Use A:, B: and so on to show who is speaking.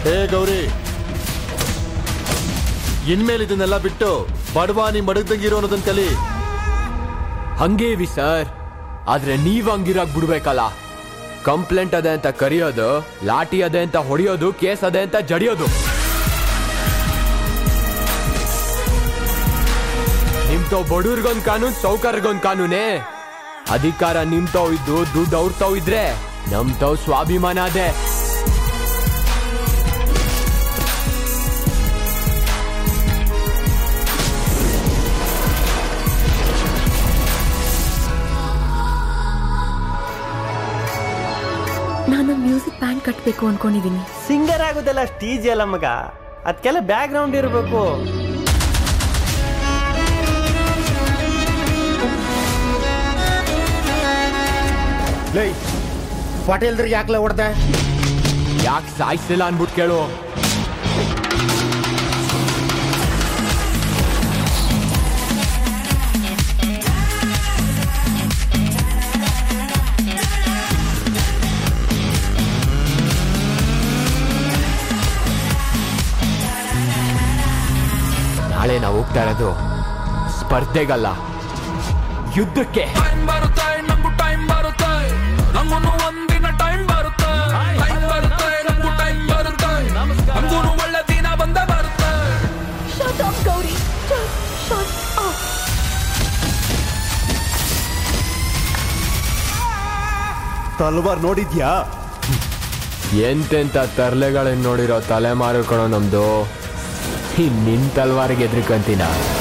A: ಹೇ ಗೌರಿ ಇನ್ಮೇಲೆ ಇದನ್ನೆಲ್ಲ ಬಿಟ್ಟು ಬಡವ ನೀ ಮಡಗ್ದಂಗಿರೋ ಅನ್ನೋದನ್ನ ಕಲಿ
B: ಹಂಗೇವಿ ಸರ್ ಆದ್ರೆ ನೀವ್ ಹಂಗಿರಾಗ್ ಬಿಡ್ಬೇಕಲ್ಲ ಕಂಪ್ಲೇಂಟ್ ಅದೇ ಅಂತ ಕರಿಯೋದು ಲಾಠಿ ಅದೇ ಅಂತ ಹೊಡೆಯೋದು ಕೇಸ್ ಅದೇ ಅಂತ ಜಡಿಯೋದು ನಿಮ್ತವ್ ಬಡವ್ರಿಗೊಂದ್ ಕಾನೂನ್ ಸೌಕರ್ಯಗೊಂದ್ ಕಾನೂನೇ ಅಧಿಕಾರ ನಿಮ್ತವ್ ಇದ್ದು ದುಡ್ಡು ಅವ್ರ ತಾವ್ ಇದ್ರೆ ನಮ್ತವ್ ಸ್ವಾಭಿಮಾನ ಅದೇ
C: ನಾನು ಮ್ಯೂಸಿಕ್ ಬ್ಯಾಂಡ್ ಕಟ್ಟಬೇಕು ಅನ್ಕೊಂಡಿದೀನಿ
D: ಸಿಂಗರ್ ಆಗೋದೆಲ್ಲ ಅಷ್ಟು ಈಜಿ ಅಲ್ಲ ಮಗ ಅದಕ್ಕೆಲ್ಲ ಬ್ಯಾಕ್ ಗ್ರೌಂಡ್ ಇರಬೇಕು
E: ಲೈ ಪಾಟೀಲ್ರಿಗೆ ಯಾಕ್ಲೆ ಹೊಡ್ದೆ
B: ಯಾಕೆ ಸಾಯಿಸಿಲ್ಲ ಅನ್ಬಿಟ್ಟು ಕೇಳು ನಾಳೆ ನಾವು ಹೋಗ್ತಾ ಇರೋದು ಸ್ಪರ್ಧೆಗಲ್ಲ ಯುದ್ಧಕ್ಕೆ
F: ಟೈಮ್ ಬರುತ್ತೆ ನಮಗೂ ಟೈಮ್ ಬರುತ್ತೆ ನಮಗೂ ಒಂದಿನ ಟೈಮ್ ಬರುತ್ತೆ ಟೈಮ್ ಬರುತ್ತೆ ನಮಗೂ ಟೈಮ್ ಬರುತ್ತೆ ನಮಗೂ ಒಳ್ಳೆ ದಿನ ಬಂದ ಬರುತ್ತೆ
C: Shut up, Gauri Just shut up.
E: ತಲ್ವಾರ್ ನೋಡಿದ್ಯಾ
B: ಎಂತೆಂತ ತರ್ಲೆಗಳನ್ನ ನೋಡಿರೋ ತಲೆಮಾರು ಕಣೋ ನಮ್ದು ಈ ನಿನ್ ತಲ್ವಾರಿಗೆ ಎದ್ರಿಕಂತೀನ